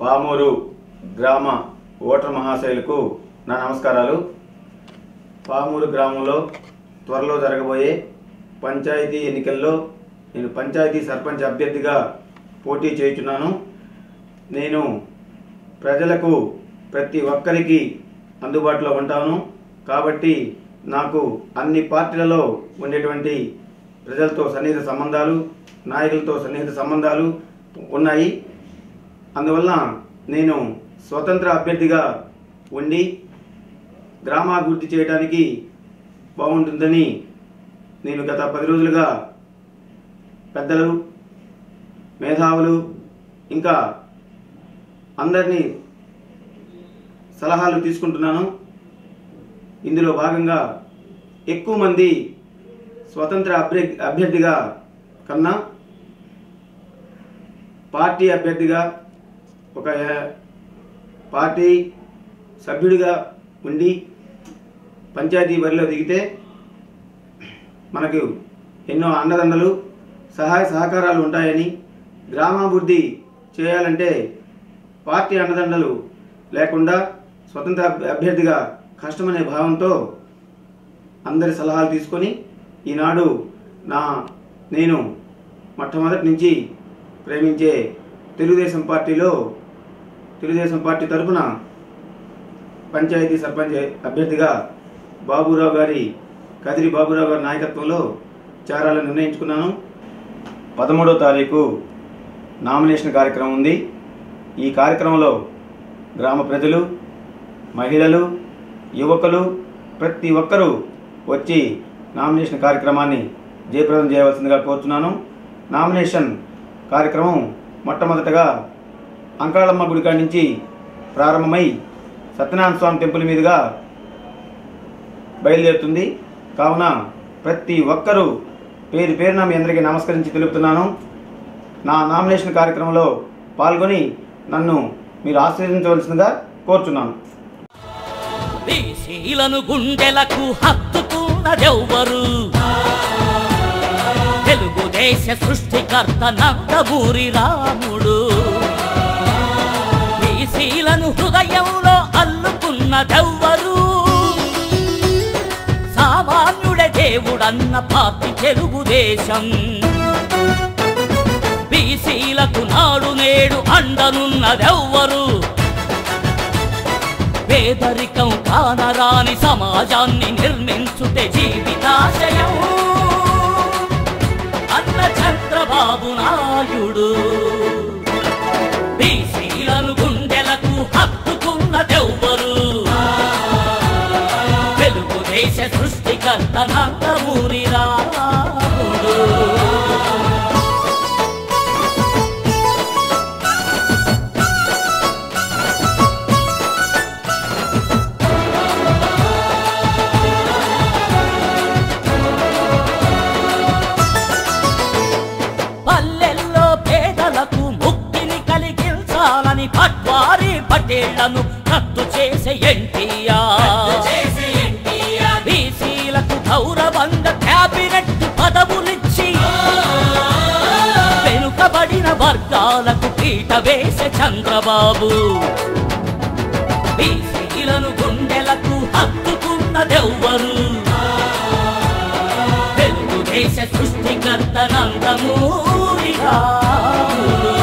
పామూరు గ్రామ ఓటర్ మహాశయులకు నా నమస్కారాలు పామూరు గ్రామంలో త్వరలో జరగబోయే పంచాయతీ ఎన్నికల్లో నేను పంచాయతీ సర్పంచ్ అభ్యర్థిగా పోటీ చేయుచున్నాను నేను ప్రజలకు ప్రతి ఒక్కరికి అందుబాటులో ఉంటాను కాబట్టి నాకు అన్ని పార్టీలలో ఉండేటువంటి ప్రజలతో సన్నిహిత సంబంధాలు నాయకులతో సన్నిహిత సంబంధాలు ఉన్నాయి అందువల్ల నేను స్వతంత్ర అభ్యర్థిగా ఉండి గ్రామాభివృద్ధి చేయడానికి బాగుంటుందని నేను గత పది రోజులుగా పెద్దలు మేధావులు ఇంకా అందరినీ సలహాలు తీసుకుంటున్నాను ఇందులో భాగంగా ఎక్కువ మంది స్వతంత్ర అభ్య అభ్యర్థిగా కన్నా పార్టీ అభ్యర్థిగా ఒక పార్టీ సభ్యుడిగా ఉండి పంచాయతీ బరిలో దిగితే మనకు ఎన్నో అండదండలు సహాయ సహకారాలు ఉంటాయని గ్రామాభివృద్ధి చేయాలంటే పార్టీ అండదండలు లేకుండా స్వతంత్ర అభ్య- అభ్యర్థిగా కష్టమనే భావంతో అందరి సలహాలు తీసుకొని ఈనాడు నా నేను మొట్టమొదటి నుంచి ప్రేమించే తెలుగుదేశం పార్టీలో తెలుగుదేశం పార్టీ తరఫున పంచాయతీ సర్పంచ్ అభ్యర్థిగా బాబురావు గారి కదిరి బాబురావు గారి నాయకత్వంలో చేరాలని నిర్ణయించుకున్నాను పదమూడో తారీఖు నామినేషన్ కార్యక్రమం ఉంది ఈ కార్యక్రమంలో గ్రామ ప్రజలు మహిళలు యువకులు ప్రతి ఒక్కరూ వచ్చి నామినేషన్ కార్యక్రమాన్ని జయప్రదం చేయవలసిందిగా కోరుతున్నాను నామినేషన్ కార్యక్రమం మొట్టమొదటగా అంకాళమ్మ గుడి కాడి నుంచి ప్రారంభమై సత్యనారాయణ స్వామి టెంపుల్ మీదుగా బయలుదేరుతుంది కావున ప్రతి ఒక్కరూ పేరు పేరున మీ అందరికీ నమస్కరించి తెలుపుతున్నాను నా నామినేషన్ కార్యక్రమంలో పాల్గొని నన్ను మీరు ఆశీర్వదించవలసిందిగా కోరుచున్నాను బీసీలను గుండెలకు హత్తుకున్నదెవ్వరు తెలుగుదేశ సృష్టికర్త నందమూరి రాముడు బీసీలను హృదయంలో అల్లుకున్నదెవ్వరు సామాన్యుడే దేవుడన్న పార్టీ తెలుగుదేశం బీసీలకు నాడు నేడు అండనున్నదెవ్వరు పేదరికం కానరాని సమాజాన్ని నిర్మించుటే జీవితాశయం అన్న చంద్రబాబు నాయుడు బీసీలను గుండెలకు హత్తుకున్నదెవ్వరు తెలుగుదేశ సృష్టికర్త నందమూరి రాముడు పల్లెల్లో పేదలకు ముక్తిని కలిగించాలని పట్వారి పటేళ్లను రద్దు చేసే ఎన్టీఆర్ బీసీలకు గౌరవంగా క్యాబినెట్ పదవులిచ్చి వెనుకబడిన వర్గాలకు పీట వేసే చంద్రబాబు బీసీలను గుండెలకు హత్తుకున్నదెవ్వరు తెలుగుదేశ సృష్టికర్త నందమూరి రాముడు.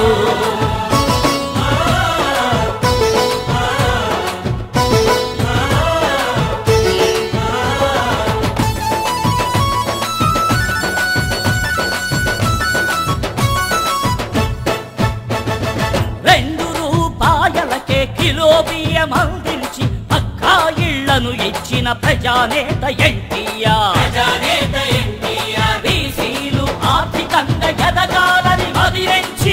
రెండు రూపాయలకే కిలో బియ్యం అందించి పక్కా ఇళ్లను ఇచ్చిన ప్రజానేత ఎన్టీఆర్ బీసీలు ఆర్థికంగా ఎదగాలని మదిరించి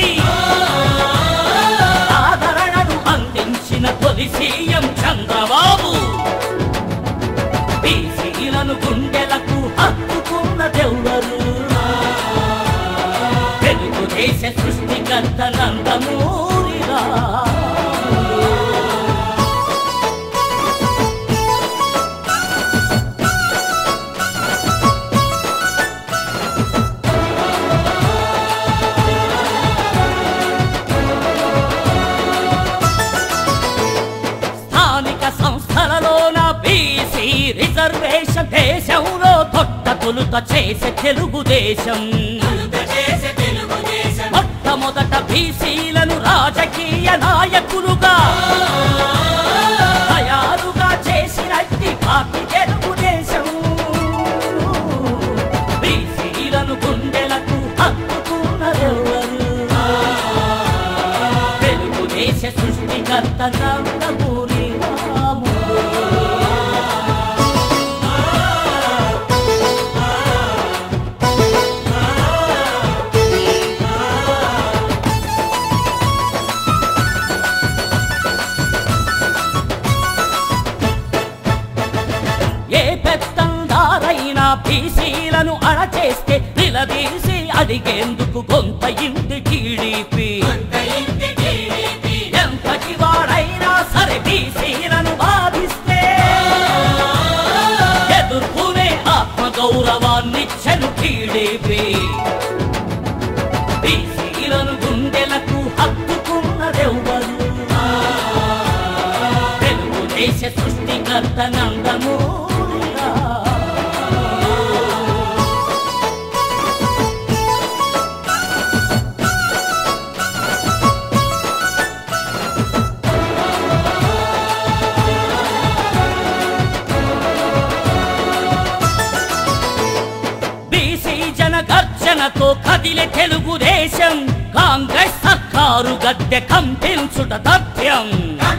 ఆదరణను అందించిన తొలి సీఎం చంద్రబాబు బీసీలను గుండెలకు హత్తుకున్నదెవ్వరు తెలుగుదేశ సృష్టికర్త నందమూరి రాముడు. తొలుత చేసే తెలుగుదేశం మొట్టమొదట బీసీలను రాజకీయ నాయకులుగా తయారుగా చేసినట్టి పార్టీ తెలుగుదేశం బీసీలను గుండెలకు హత్తుకున్నదెవరు తెలుగుదేశ సృష్టికర్త నందమూరి రాముడు ఏ పెత్తందారైనా బీసీలను అణచేస్తే నిలదీసి అడిగేందుకు కొంత ఇంటి టీడీపీ ఎంతటి వాడైనా సరే బీసీలను బాధిస్తే ఎదుర్కొనే ఆత్మగౌరవాన్నిచ్చను టీడీపీ బీసీలను గుండెలకు హత్తుకున్నదెవ్వరు తెలుగుదేశ సృష్టికర్త నందమూరి రాముడు. బీసీ జన గర్జనతో కదిలే తెలుగుదేశం కాంగ్రెస్ సర్కారు గద్దె కంపించుట తథ్యం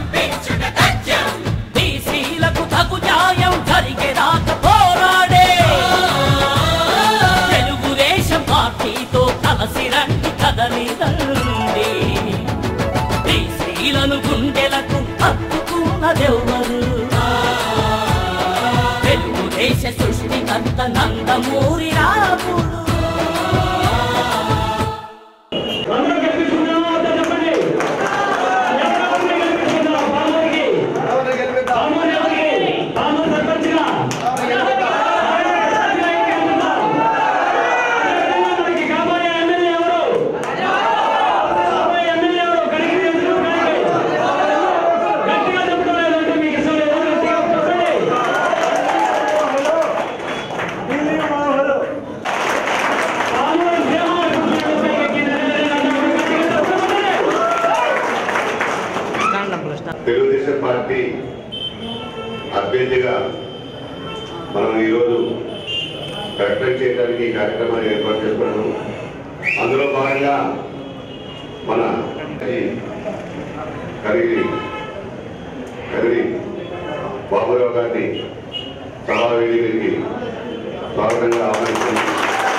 బీసీలకు తగు న్యాయం జరిగేదాకా పోరాడే తెలుగుదేశం పార్టీతో కలిసి రండి కదలి రండి బీసీలను గుండెలకు హత్తుకున్నదెవ్వరు తెలుగుదేశ సృష్టికర్త నందమూరి రాముడు అందరూ గెలిపించుకున్నామా అంతా చెప్పండి ఎవరెవరిని గెలిపించుకున్నాం పాల్గొనికి పాల్గొని ఎవరికి పాల్గొని సర్పంచ్గా మనకి కాబోయే ఎమ్మెల్యే ఎవరు కాబోయే ఎమ్మెల్యే ఎవరు కడిగి తెలుసు కడిగి గట్టిగా చెప్పడం లేదంటే మీకు ఇష్టం లేదు గట్టిగా చెప్పండి పాల్గొని తెలుగుదేశం పార్టీ అభ్యర్థిగా మనం ఈరోజు ప్రకటన చేయడానికి ఈ కార్యక్రమాన్ని ఏర్పాటు చేసుకున్నాము అందులో భాగంగా మన ఈ కరిగి కరిగి బాబురావు గారిని సభా వేదికకి స్వాగతంగా ఆహ్వానిస్తున్నాం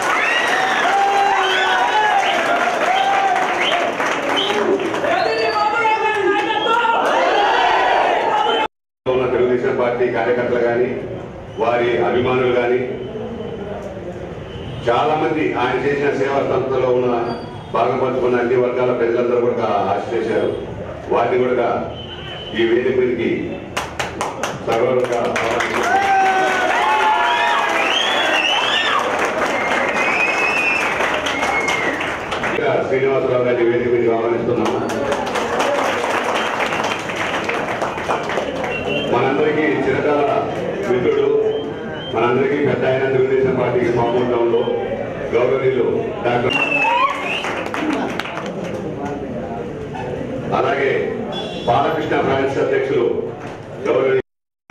ఉన్న తెలుగుదేశం పార్టీ కార్యకర్తలు కానీ వారి అభిమానులు కానీ చాలా మంది ఆయన చేసిన సేవా సంస్థలో ఉన్న భాగపంచుకున్న అన్ని వర్గాల ప్రజలందరూ కూడా ఆశ చేశారు వాటిని కూడా ఈ వేదిక మీదకి సగౌరవంగా ఆహ్వానిస్తున్నాను. ఇంకా శ్రీనివాసరావు గారి వేదిక మీదకి ఆహ్వానిస్తున్నాము మనందరికీ చిరకాల మిత్రుడు మనందరికీ పెద్ద ఆయన తెలుగుదేశం పార్టీకి మామూలు టౌన్లో గౌరవనీయులు డాక్టర్ అలాగే బాలకృష్ణ ఫ్రాన్స్ అధ్యక్షులు గౌరవనీయులు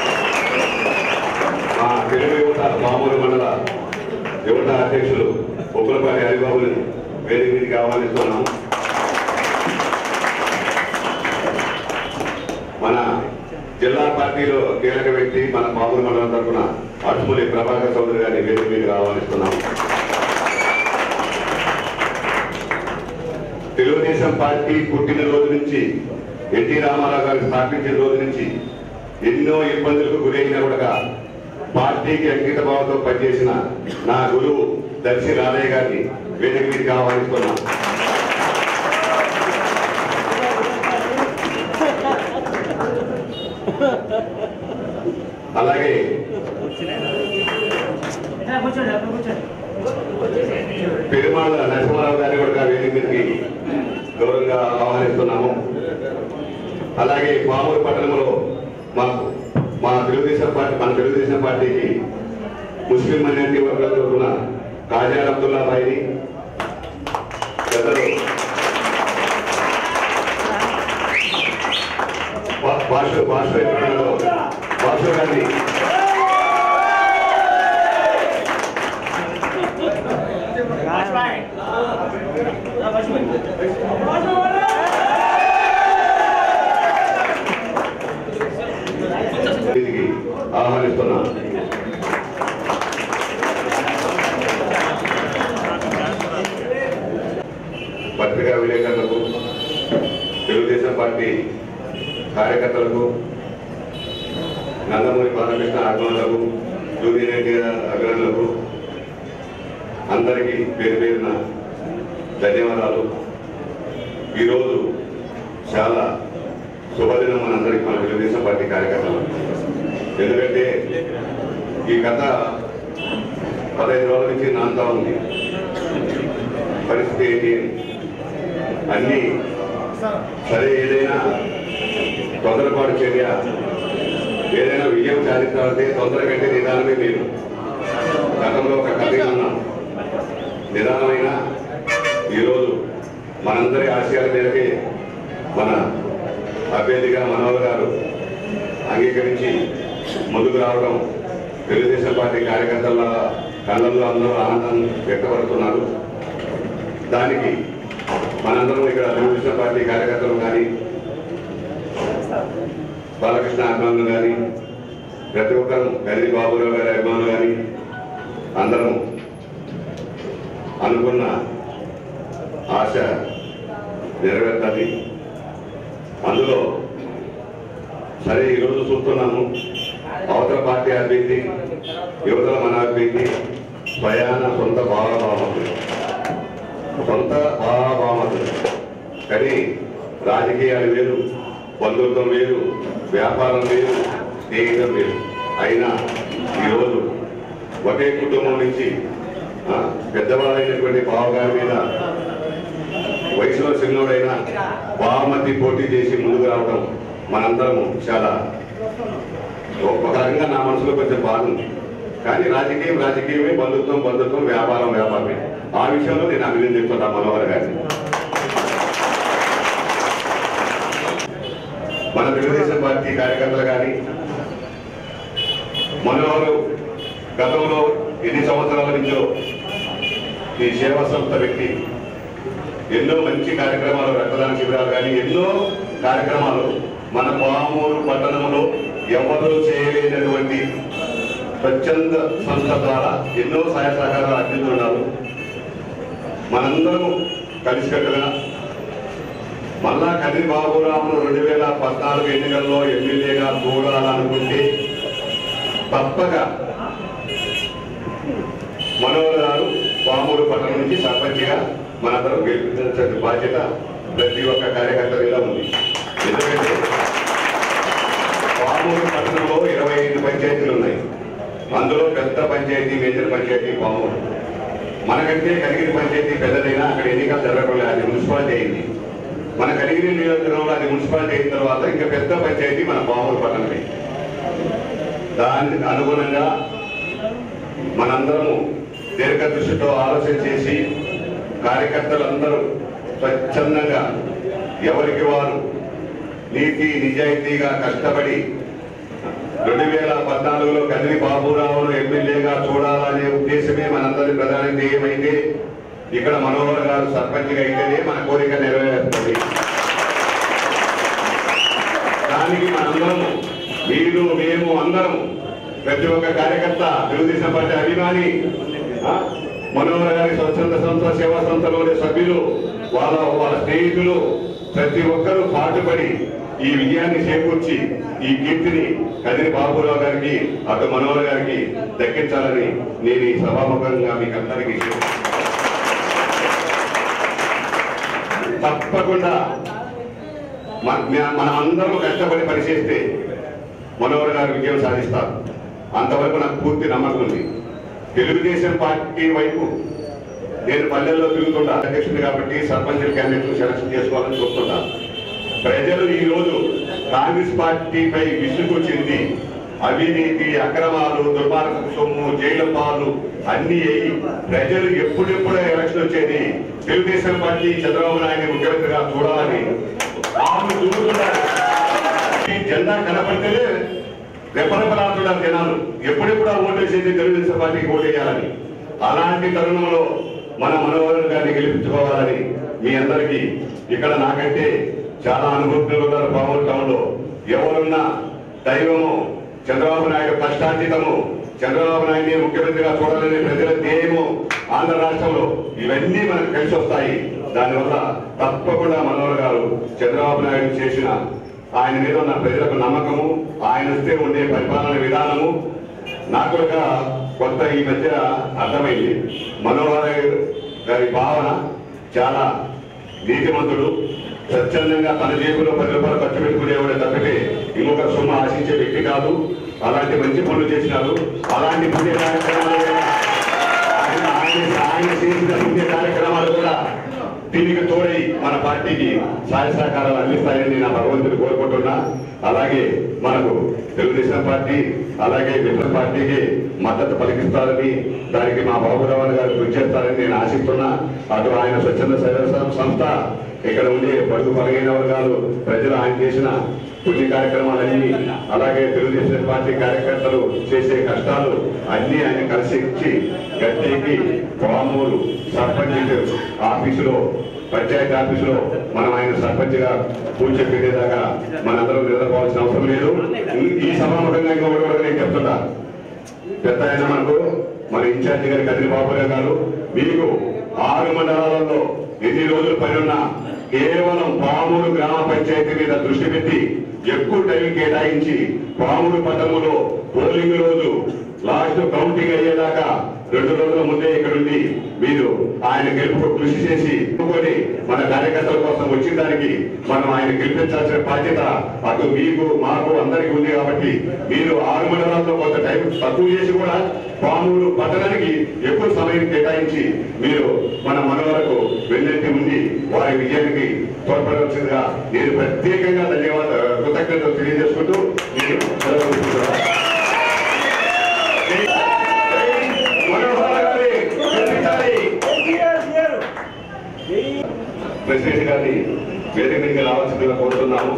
మా తెలుగు యువత మామూలు మండల యువత అధ్యక్షులు ఉగ్రపాటి హరిబాబుని వేదిక మీదకి ఆహ్వానిస్తున్నాము మన జిల్లా పార్టీలో కీలక వ్యక్తి మన మామూలు మండలం తరఫున అటుమూలి ప్రభాకర్ చౌదరి గారిని వేదిక మీదకి ఆహ్వానిస్తున్నాం తెలుగుదేశం పార్టీ పుట్టిన రోజు నుంచి ఎన్టీ రామారావు గారు స్థాపించిన రోజు నుంచి ఎన్నో ఇబ్బందులకు గురైన కూడా పార్టీకి అంకిత భావంతో పనిచేసిన నా గురువు దర్శి రాధయ్య గారిని వేదిక మీదకి ఆహ్వానిస్తున్నాం అలాగే పెరుమాళ నరసింహారావు గారిని కూడా వేదిక మీదకి గౌరవంగా ఆహ్వానిస్తున్నాము అలాగే పామూరు పట్టణంలో మా మా తెలుగుదేశం పార్టీ మన తెలుగుదేశం పార్టీకి ముస్లిం మైనార్టీ వర్గాల తరఫున కాజా అబ్దుల్లా భాయిని పెద్దలు బా- భాష భాష భాష గారిని వీరికి ఆహ్వానిస్తున్నాం పత్రికా విలేకరులకు తెలుగుదేశం పార్టీ కార్యకర్తలకు నందమూరి బాలకృష్ణ అభిమానులకు జూనియర్ ఎన్టీఆర్ అభిమానులకు అందరికీ పేరు పేరున ధన్యవాదాలు ఈరోజు చాలా శుభదినం మనందరికీ మన తెలుగుదేశం పార్టీ కార్యకర్తలు ఎందుకంటే ఈ కథ పదహైదు రోజుల నుంచి నాంతా ఉంది పరిస్థితి ఏంటి అని. అన్నీ సరే ఏదైనా తొందరపాటు చర్య ఏదైనా విజయం సాధించాలంటే తొందర కంటే నిదానమే మీరు గతంలో ఒక కథ ఉన్నాం నిదానమైన ఈరోజు మనందరి ఆశయాల మేరకే మన అభ్యర్థిగా మనోహర్ గారు అంగీకరించి ముందుకు రావడం తెలుగుదేశం పార్టీ కార్యకర్తల కళ్ళల్లో అందరూ ఆనందం వ్యక్తపడుతున్నారు దానికి మనందరం ఇక్కడ తెలుగుదేశం పార్టీ కార్యకర్తలు కానీ బాలకృష్ణ అభిమానులు కానీ ప్రతి ఒక్కరు గది బాబురావు గారి అభిమానులు కానీ అందరం అనుకున్న ఆశ నెరవేర్తాలి అందులో సరే ఈరోజు చూస్తున్నాము అవతల పార్టీ అభ్యర్థి యువతల మన అభ్యర్థి స్వయాన సొంత భావభావములు సొంత భావభావములు కానీ రాజకీయాలు వేరు బంధుత్వం వేరు వ్యాపారం వేరు స్నేహితం వేరు అయినా ఈరోజు ఒకే కుటుంబం నుంచి ఆ, పెద్దవాళ్ళైనటువంటి బావగారి మీద వయసులో చిన్నోడైనా బావమతి పోటీ చేసి ముందుకు రావడం మనందరం చాలా ఒక రకంగా నా మనసులో కొంచెం బాధ ఉంది కానీ రాజకీయం రాజకీయమే బంధుత్వం బంధుత్వం వ్యాపారం వ్యాపారమే ఆ విషయంలో నేను అభినందిస్తున్నా మనోహర్ గారిని మన తెలుగుదేశం పార్టీ కార్యకర్తలు కానీ మనోహర్ గతంలో ఎన్ని సంవత్సరాల నుంచో ఈ సేవా సంస్థ వ్యక్తి ఎన్నో మంచి కార్యక్రమాలు రక్తదాన శిబిరాలు కానీ ఎన్నో కార్యక్రమాలు మన పామూరు పట్టణంలో ఎవరు చేయలేనటువంటి స్వచ్ఛంద సంస్థ ద్వారా ఎన్నో సహాయ సహకారాలు అందిస్తున్నారు మనందరము కలిసికట్టుగా మళ్ళా కదిరి బాబురామును రెండు వేల పద్నాలుగు ఎన్నికల్లో ఎమ్మెల్యేగా చూడాలనుకుంటే తప్పక మనోహర్ గారు పామూరు పట్టణం నుంచి సర్పంచ్గా మనందరం గెలిపించాల్సిన బాధ్యత ప్రతి ఒక్క కార్యకర్త మీద ఉంది ఎందుకంటే పామూరు పట్టణంలో ఇరవై ఐదు పంచాయతీలు ఉన్నాయి అందులో పెద్ద పంచాయతీ మేజర్ పంచాయతీ పామూరు మనకంటే కలిగిన పంచాయతీ పెద్దదైనా అక్కడ ఎన్నికలు జరగకుండా అది మున్సిపాలిటీ అయింది మన కలిగిన నియోజకవర్గంలో అది మున్సిపాలిటీ అయిన తర్వాత ఇంకా పెద్ద పంచాయతీ మన పామూరు పట్టణమే దానికి అనుగుణంగా మనందరము దీర్ఘ దృష్టితో ఆలోచన చేసి కార్యకర్తలందరూ స్వచ్ఛందంగా ఎవరికి వారు నీతి నిజాయితీగా కష్టపడి రెండు వేల పద్నాలుగులో కదిరి బాబురావును ఎమ్మెల్యేగా చూడాలనే ఉద్దేశమే మనందరి ప్రధాన ధ్యేయమైతే ఇక్కడ మనోహర్ గారు సర్పంచ్గా అయితేనే మన కోరిక నెరవేరుతుంది దానికి మనందరము మీరు మేము అందరం ప్రతి ఒక్క కార్యకర్త తెలుగుదేశం పార్టీ అభిమాని ఆ, మనోహర్ గారి స్వచ్ఛంద సంస్థ సేవా సంస్థలోని సభ్యులు వాళ్ళ వాళ్ళ స్నేహితులు ప్రతి ఒక్కరూ పాటుపడి ఈ విజయాన్ని చేకూర్చి ఈ కీర్తిని కదిరి బాబురావు గారికి అటు మనోహర్ గారికి దక్కించాలని నేను ఈ సభాముఖంగా మీకు అందరికీ తప్పకుండా మన మనం అందరం కష్టపడి పనిచేస్తే మనోహర్ గారు విజయం సాధిస్తారు అంతవరకు నాకు పూర్తి నమ్మకం ఉంది తెలుగుదేశం పార్టీ వైపు నేను పల్లెల్లో తిరుగుతుంటా అధ్యక్షుడు కాబట్టి సర్పంచ్ క్యాండిడేట్ సెలక్షన్ చేసుకోవాలని చూస్తుంటా ప్రజలు ఈ రోజు కాంగ్రెస్ పార్టీపై విసుగు చెంది అవినీతి అక్రమాలు దుర్మార్గ సొమ్ము జైలు పాలు అన్ని అయ్యి ప్రజలు ఎప్పుడెప్పుడు ఎలక్షన్ వచ్చేది తెలుగుదేశం పార్టీ చంద్రబాబు నాయుడు ముఖ్యమంత్రిగా చూడాలని ఆమె చూస్తున్నారు ఈ జెండా కనపడితేనే రెపరెపలాడుతున్నారు జనాలు ఎప్పుడెప్పుడు ఆ ఓటు వేసేది తెలుగుదేశం పార్టీకి ఓటు వేయాలని అలాంటి తరుణంలో మన మనోహర్ గారిని గెలిపించుకోవాలని మీ అందరికీ ఇక్కడ నాకంటే చాలా అనుభూతులు ఉన్నారు పామూరు టౌన్ లో ఎవరున్నా దైవము చంద్రబాబు నాయుడు కష్టాతీతము చంద్రబాబు నాయుడిని ముఖ్యమంత్రిగా చూడాలని ప్రజల ధ్యేయము ఆంధ్ర రాష్ట్రంలో ఇవన్నీ మనకు కలిసి వస్తాయి దానివల్ల తప్పకుండా మనోహర్ గారు చంద్రబాబు నాయుడు చేసిన ఆయన మీద ఉన్న ప్రజలకు నమ్మకము ఆయన వస్తే ఉండే పరిపాలన విధానము నాకు ఒక కొత్త ఈ మధ్య అర్థమైంది మనోహర్ గారి భావన చాలా నీతిమంతుడు స్వచ్ఛందంగా తన జేబులో పది రూపాయలు ఖర్చు పెట్టుకునేవాడే తప్పితే ఇంకొక సొమ్ము ఆశించే వ్యక్తి కాదు అలాంటి మంచి పనులు చేసినారు అలాంటి పుణ్య కార్యక్రమాలు ఆయన ఆయన ఆయన చేసిన పుణ్య కార్యక్రమాలు కూడా దీనికి తోడై మన పార్టీకి సహాయ సహకారాలు అందిస్తాయని నా భగవంతుని కోరుకుంటున్నా అలాగే మనకు తెలుగుదేశం పార్టీ అలాగే మిత్ర పార్టీకి మద్దతు పలికిస్తారని దానికి మా బాబురావు గారు కృషి చేస్తారని నేను ఆశిస్తున్నా అటు ఆయన స్వచ్ఛంద సేవా సం- సంస్థ ఇక్కడ ఉండే బడుగు బలహీన వర్గాలు ప్రజలు ఆయన చేసిన పుణ్య కార్యక్రమాలన్నీ అలాగే తెలుగుదేశం పార్టీ కార్యకర్తలు చేసే కష్టాలు అన్ని ఆయన కలిసి ఇచ్చి గద్దెకి పామూరు సర్పంచ్ ఆఫీసులో పంచాయతీ ఆఫీసులో మనం ఆయన సర్పంచ్ గా పూజ పెట్టేదాకా మనందరం నిద్రపోవాల్సిన అవసరం లేదు ఈ- ఈ సభాముఖంగా ఇంకొకటి కూడా నేను చెప్తున్నా పెద్ద ఆయన మనకు మన ఇన్ఛార్జి గారి కదిరి బాబురావు గారు మీకు ఆరు మండలాలలో ఎన్ని రోజులు పని ఉన్నా కేవలం పామూరు గ్రామ పంచాయతీ మీద దృష్టి పెట్టి ఎక్కువ టైం కేటాయించి పామూరు పట్టణంలో పోలింగ్ రోజు లాస్ట్ కౌంటింగ్ అయ్యేదాకా రెండు రోజుల ముందే ఇక్కడ ఉండి మీరు ఆయన గెలుపుకు కృషి చేసి అనుకొని మన కార్యకర్తల కోసం వచ్చిన దానికి మనం ఆయన గెలిపించాల్సిన బాధ్యత అటు మీకు మాకు అందరికీ ఉంది కాబట్టి మీరు ఆరు మండలాల్లో కొంత టైం తక్కువ చేసి కూడా పామూరు పట్టణానికి ఎక్కువ సమయం కేటాయించి మీరు మన మనవరకు వెన్నెట్టి ఉండి వారి విజయానికి తోడ్పడవలసిందిగా నేను ప్రత్యేకంగా ధన్యవాద కృతజ్ఞతలు తెలియజేసుకుంటూ నేను సెలవు తీసుకుంటున్నాను. మనోహర్ గారి గెలిపించాలి. ప్రెసిడెంట్ గారిని వేదిక మీదకి రావాల్సిందిగా కోరుతున్నాము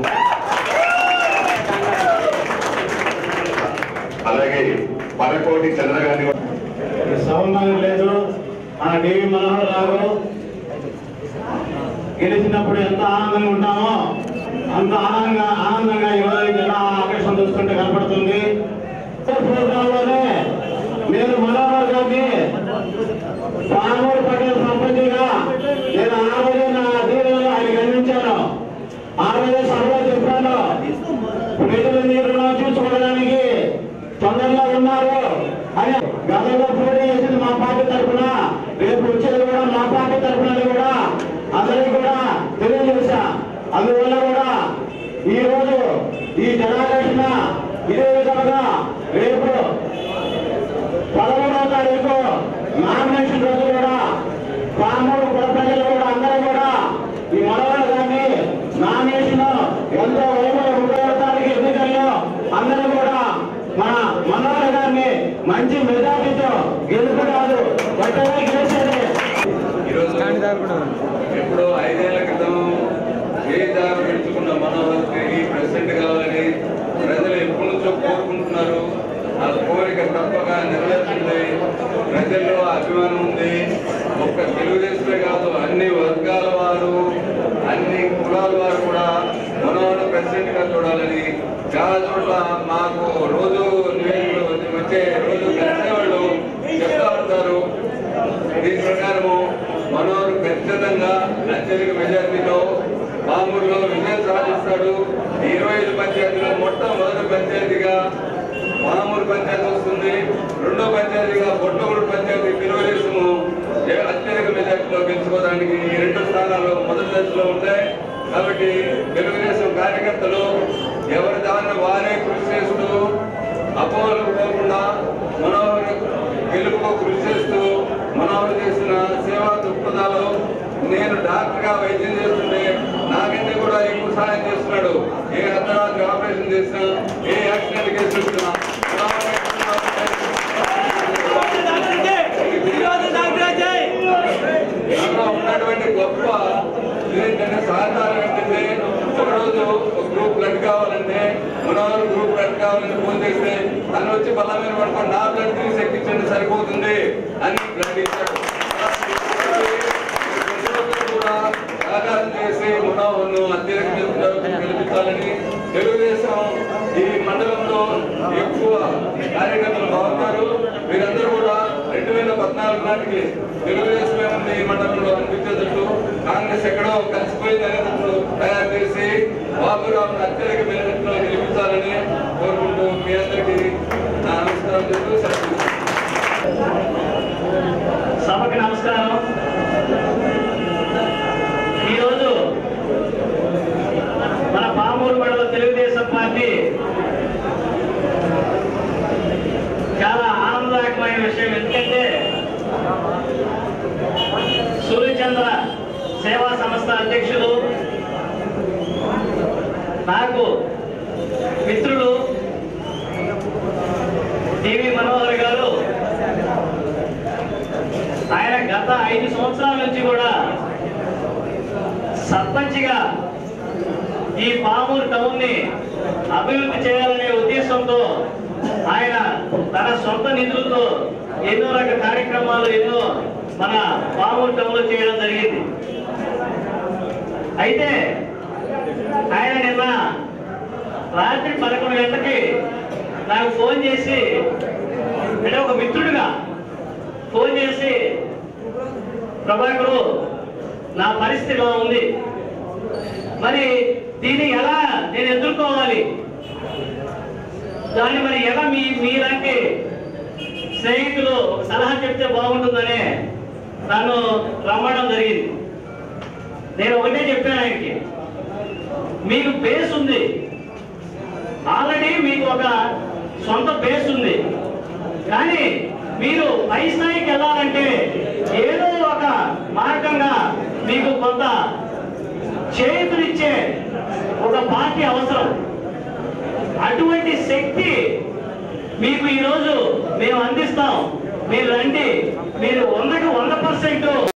అలాగే పరకోటి చంద్ర గారిని సౌందర్యం లేదు మన డివి మనోహర్ రావు గెలిచినప్పుడు ఎంత ఆనందంగా ఉంటామో అంత ఆనందంగా ఆనందంగా ఈరోజు జిల్లా ఆకర్షణ చూస్తుంటే కనపడుతుంది ప్రోగ్రాంలోనే నేను మనోహర్ గారిని పామూరు పటేల్ సర్పంచిగా నేను ఆ రోజే నా దీవెనలో ఆయన గమనించాను ఆ రోజే సభలో చెప్పాను ప్రజలు మీరు చూసుకోవడానికి తొందరలో ఉన్నారు అని గతంలో పోటీ చేసింది మా పార్టీ తరఫున రేపు వచ్చేది కూడా మా పార్టీ తరఫున కూడా అందరికీ కూడా తెలియజేశా అందువల్ల కూడా ఈ రోజు ఈ జనాకర్షణ ఇదే విధంగా రేపు పదమూడవ తారీఖు నామినేషన్ రోజు కూడా పామూరు కుల ప్రజలు కూడా అందరూ కూడా ఈ మనవాళ్ళు గారిని నామినేషన్ ఎంతో వైభవ ఉపయోగతానికి ఎన్నికల్లో అందరూ కూడా మన మనోహర్ గారిని మంచి మెజార్టీతో గెలుపు కాదు గట్టిగా గెలిచేది ఈరోజు ఎప్పుడో ఐదేళ్ల క్రితం ఏ దారి పెంచుకున్న మనోహర్ తిరిగి ప్రెసిడెంట్ కావాలని ప్రజలు ఎప్పటి నుంచో కోరుకుంటున్నారు ఆ కోరిక తప్పగా నెరవేరుతుంది ప్రజల్లో అభిమానం ఉంది ఒక్క తెలుగుదేశమే కాదు అన్ని వర్గాల వారు అన్ని కులాల వారు కూడా మనోహర్ ప్రెసిడెంట్ గా చూడాలని చాలా చోట్ల మాకు రోజు నివేదికలు వచ్చే రోజు కలిసే వాళ్ళు చెప్తా ఉంటారు దీని ప్రకారము మనోహర్ ఖచ్చితంగా అత్యధిక మెజార్టీతో మామూలులో విజయం సాధిస్తాడు ఈ ఇరవై ఐదు పంచాయతీలో మొట్టమొదటి పంచాయతీగా మామూలు పంచాయతీ వస్తుంది రెండో పంచాయతీగా బొట్టగూడు పంచాయతీ తెలుగుదేశము ఏ- అత్యధిక మెజార్టీలో గెలుచుకోవడానికి ఈ రెండు స్థానాలు మొదటి దశలో ఉంటాయి కాబట్టి తెలుగుదేశం కార్యకర్తలు ఎవరి దాన్ని వారే కృషి చేస్తూ అపోహలకు పోకుండా మనోహర్ గెలుపుకు కృషి చేస్తూ మనోహర్ చేసిన సేవా దృక్పథాలు నేను డాక్టర్ గా వైద్యం చేస్తుంటే నాకంటే కూడా ఎక్కువ సహాయం చేస్తున్నాడు ఏ అర్ధరాత్రి ఆపరేషన్ చేసినా ఏ యాక్సిడెంట్ కేసు వచ్చినా మనోహర్ గ్రూప్ బ్లడ్ కావాలని ఫోన్ చేస్తే తను వచ్చి బల్ల మీద పడుకొని నా బ్లడ్ తీసి ఎక్కించండి సరిపోతుంది అని బ్లడ్ ఇచ్చాడు ప్రతి ఒక్కరు కూడా సహకారం చేసి మనోహర్ను అత్యధిక గెలిపించాలని తెలుగుదేశం ఈ మండలంలో ఎక్కువ కార్యకర్తలు బాగున్నారు మీరందరూ కూడా రెండు వేల పద్నాలుగు నాటికి తెలుగుదేశమే ఉంది ఈ మండలంలో అనిపించేటట్టు కాంగ్రెస్ ఎక్కడో కలిసిపోయింది అనేటట్టు తయారు చేసి బాబురావును అత్యధిక మెజారిటీలో గెలిపించాలని కోరుకుంటూ మీ అందరికీ నా నమస్కారం చెప్తూ సెలవు సభకి నమస్కారం ఈరోజు మన పామూరు మండల తెలుగుదేశం పార్టీ చాలా ఆనందదాయకమైన విషయం ఎందుకంటే సూర్యచంద్ర సేవా సంస్థ అధ్యక్షులు నాకు మిత్రులు టీవీ మనోహర్ గారు ఆయన గత ఐదు సంవత్సరాల నుంచి కూడా సర్పంచ్గా ఈ పామూరు టౌన్ ని అభివృద్ధి చేయాలనే ఉద్దేశంతో ఆయన తన సొంత నిధులతో ఎన్నో రకాల కార్యక్రమాలు ఎన్నో మన పామూరు టౌన్ లో చేయడం జరిగింది అయితే ఆయన నిన్న రాత్రి పదకొండు గంటలకి నాకు ఫోన్ చేసి అంటే ఒక మిత్రుడిగా ఫోన్ చేసి ప్రభాకరు నా పరిస్థితి ఇలా ఉంది మరి దీన్ని ఎలా నేను ఎదుర్కోవాలి దాన్ని మరి ఎలా మీ మీలాంటి స్నేహితులు ఒక సలహా చెప్తే బాగుంటుందని నన్ను రమ్మడం జరిగింది నేను ఒకటే చెప్పాను ఆయనకి మీకు బేస్ ఉంది ఆల్రెడీ మీకు ఒక సొంత బేస్ ఉంది కానీ మీరు పై స్థాయికి వెళ్ళాలంటే ఏదో ఒక మార్గంగా మీకు కొంత చేతులిచ్చే ఒక పార్టీ అవసరం అటువంటి శక్తి మీకు ఈరోజు మేము అందిస్తాం మీరు రండి మీరు వందకు వంద పర్సెంట్